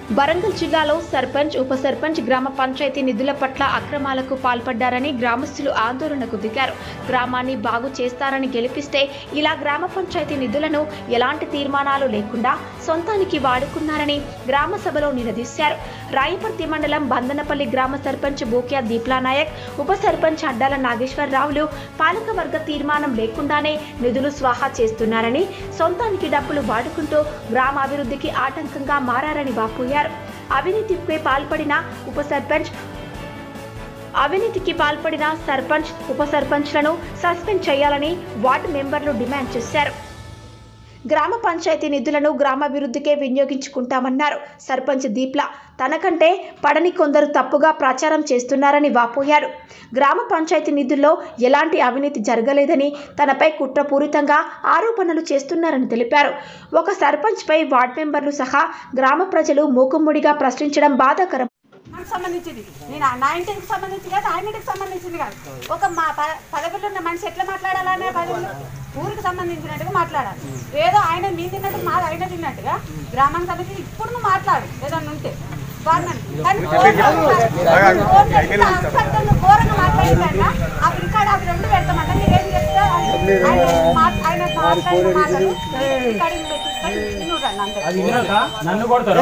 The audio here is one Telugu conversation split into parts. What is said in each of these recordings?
వరంగల్ జిల్లాలో సర్పంచ్ ఉప సర్పంచ్ గ్రామ పంచాయతీ నిధుల పట్ల అక్రమాలకు పాల్పడ్డారని గ్రామస్తులు ఆందోళనకు దిగారు గ్రామాన్ని బాగు చేస్తారని గెలిపిస్తే ఇలా గ్రామ పంచాయతీ నిధులను ఎలాంటి తీర్మానాలు లేకుండా సొంతానికి వాడుకున్నారని గ్రామ సభలో నిలదీశారు రాయపర్తి మండలం బందనపల్లి గ్రామ సర్పంచ్ బోక్యా దీప్లా నాయక్ ఉప సర్పంచ్ అడ్డాల నాగేశ్వరరావులు పాలకవర్గ తీర్మానం లేకుండానే నిధులు స్వాహా చేస్తున్నారని సొంతానికి డబ్బులు వాడుకుంటూ గ్రామాభివృద్ధికి ఆటంకంగా మారారని వాపోయారు అవినీతిపై పాల్పడిన ఉప సర్పంచ్ అవినీతికి పాల్పడిన సర్పంచ్ ఉప సర్పంచ్లను సస్పెండ్ చేయాలని వార్డు మెంబర్లు డిమాండ్ చేశారు గ్రామ పంచాయతీ నిధులను గ్రామాభివృద్ధికే వినియోగించుకుంటామన్నారు సర్పంచ్ దీప్ల తనకంటే పడని కొందరు తప్పుగా ప్రచారం చేస్తున్నారని వాపోయారు గ్రామ పంచాయతీ నిధుల్లో ఎలాంటి అవినీతి జరగలేదని తనపై కుట్రపూరితంగా ఆరోపణలు చేస్తున్నారని తెలిపారు ఒక సర్పంచ్పై వార్డు మెంబర్లు సహా గ్రామ ప్రజలు మూకుమ్మడిగా ప్రశ్నించడం బాధాకరం నాకు సంబంధించింది నేను ఆ నా ఇంటికి సంబంధించి కాదు ఆయన ఇంటికి సంబంధించింది కాదు ఒక మా ప పదవిలో ఉన్న మనిషి ఎట్లా మాట్లాడాలనే పదవిలో ఊరికి సంబంధించినట్టుగా మాట్లాడాలి ఏదో ఆయన మీ తిన్నట్టు మా ఆయన తిన్నట్టుగా గ్రామానికి సంబంధించి ఇప్పుడు నువ్వు మాట్లాడు ఏదన్నా ఉంటే గవర్నమెంట్ కానీ అసలు ఘోరంగా మాట్లాడిందన్న ఆ రికార్డ్ అవి రెండు పెడతామన్న మీరు ఏం చెప్తే ఆయన మా- ఆయన మాట్లాడిన మాటలు రికార్డింగ్ పెట్టిస్తాను నువ్వు రండి అంతే నన్ను కొడతారు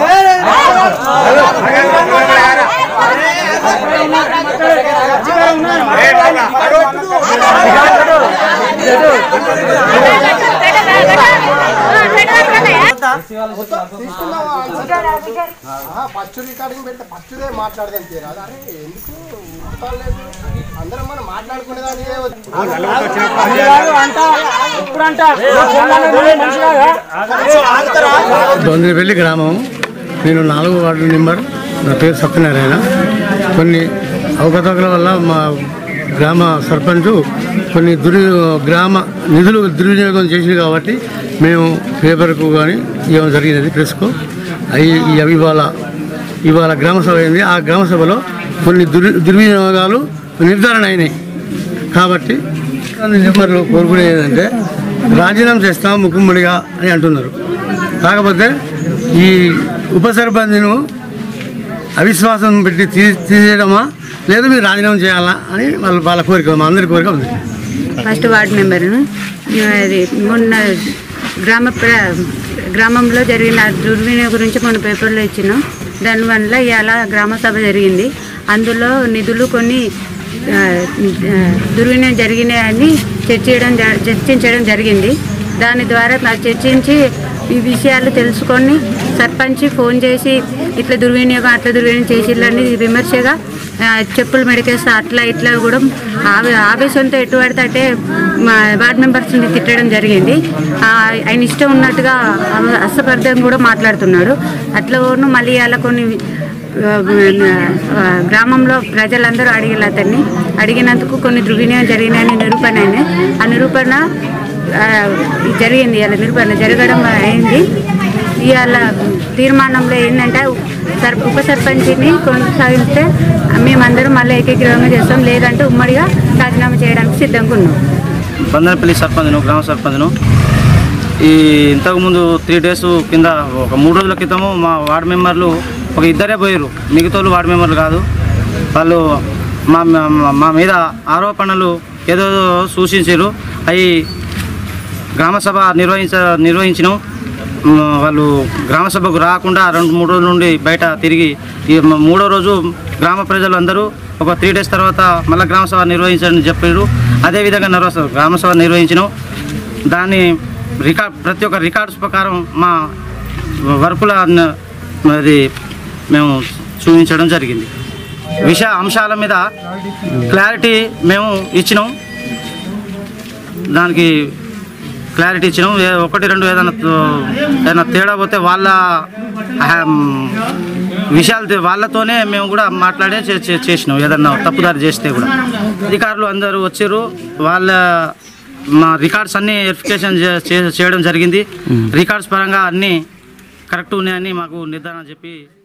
ఫస్ట్ రికార్డింగ్ పెడితే ఫస్ట్దే మాట్లాడదాం తీరా అరే ఎందుకు ఉరుకుతాలేదు? అందరం మనం మాట్లాడుకునేదానికే వద్దు. దొందిపల్లి గ్రామం నేను నాలుగో వార్డు నెంబర్ నా పేరు సత్యనారాయణ కొన్ని అవకతవకల వల్ల మా గ్రామ సర్పంచ్ కొన్ని దుర్ గ్రామ నిధులు దుర్వినియోగం చేసింది కాబట్టి మేము పేపర్కు కానీ ఇవ్వడం జరిగినది ప్రెస్కు అవి అవి ఇవాళ ఇవాళ గ్రామ సభ అయింది ఆ గ్రామ సభలో కొన్ని దుర్ దుర్వినియోగాలు నిర్ధారణ అయినాయి కాబట్టి నెంబర్లు కోరుకునేది ఏంటంటే రాజీనామా చేస్తాం ముక్కుమ్మడిగా అని అంటున్నారు కాకపోతే ఈ ఉప సర్పంచ్ను అవిశ్వాసం పెట్టి తీ తీసేయడమా లేదా మీరు రాజీనామా చేయాలా అని వాళ్ళ వాళ్ళ కోరిక మా అందరి కోరిక ఉంది ఫస్ట్ వార్డు మెంబర్ను అది మొన్న గ్రామ ప్ర- గ్రామంలో జరిగిన దుర్వినియోగం గురించి మన పేపర్లో ఇచ్చినాం దానివల్ల ఇవాళ గ్రామ సభ జరిగింది అందులో నిధులు కొన్ని ఆ, ఆ, దుర్వినియోగం జరిగినాయని చర్చించడం జ- చర్చించడం జరిగింది దాని ద్వారా నాకు చర్చించి ఈ విషయాలు తెలుసుకొని సర్పంచ్ ఫోన్ చేసి ఇట్లా దుర్వినియోగం అట్లా దుర్వినియోగం చేసిల్లని విమర్శగా ఆ, చెప్పులు మెడకేస్తే అట్లా ఇట్లా కూడా ఆవే ఆవేశంతో ఎటు పడితే అంటే మా వార్డ్ మెంబర్స్ని తిట్టడం జరిగింది ఆ, ఆయన ఇష్టం ఉన్నట్టుగా అసపర్థం కూడా మాట్లాడుతున్నాడు అట్లా కూడా మళ్ళీ అలా కొన్ని ఆ, ఆ, గ్రామంలో ప్రజలందరూ అడిగిన అతన్ని అడిగినందుకు కొన్ని దుర్వినియోగం జరిగినాయని నిరూపణ అయినాయి ఆ నిరూపణ ఆ, జరిగింది ఇలా నిరూపణ జరగడం అయింది ఇవాళ తీర్మానంలో ఏంటంటే సర్ ఉప సర్పంచ్ని కొనసాగిస్తే మేమందరం మళ్ళీ ఏకీకృతంగా చేస్తాం లేదంటే ఉమ్మడిగా రాజీనామా చేయడానికి సిద్ధంగా ఉన్నాం బందనపల్లి సర్పంచ్ను గ్రామ సర్పంచ్ను ఈ ఇంతకుముందు త్రీ డేస్ కింద ఒక మూడు రోజుల క్రితము మా వార్డు మెంబర్లు ఒక ఇద్దరే పోయారు మిగతా వాళ్ళు వార్డు మెంబర్లు కాదు వాళ్ళు మా మా- మా మీద ఆరోపణలు ఏదో సూచించారు అవి గ్రామసభ నిర్వహించ నిర్వహించినాం మ్, వాళ్ళు గ్రామ సభకు రాకుండా రెండు మూడు రోజుల నుండి బయట తిరిగి ఈ మ- మూడో రోజు గ్రామ ప్రజలు అందరూ ఒక త్రీ డేస్ తర్వాత మళ్ళీ గ్రామ సభ నిర్వహించని చెప్పారు అదేవిధంగా నర్వస గ్రామ సభ నిర్వహించినాం దాన్ని రికార్డ్ ప్రతి ఒక్క రికార్డ్స్ ప్రకారం మా వర్కుల న- మరి మేము చూపించడం జరిగింది విషయ అంశాల మీద క్లారిటీ మేము ఇచ్చినాం దానికి క్లారిటీ ఇచ్చినాం ఏ- ఒకటి రెండు ఏదైనా తో- ఏదైనా తేడా పోతే వాళ్ళ ఆమ్, విషయాలు తె- వాళ్ళతోనే మేము కూడా మాట్లాడే చే- చే- చేసినాం ఏదన్నా తప్పుదారి చేస్తే కూడా అధికారులు అందరూ వచ్చారు వాళ్ళ మా రికార్డ్స్ అన్నీ వెరిఫికేషన్ చే- చే- చేయడం జరిగింది రికార్డ్స్ పరంగా అన్నీ కరెక్ట్ ఉన్నాయని మాకు నిర్ధారణ చెప్పి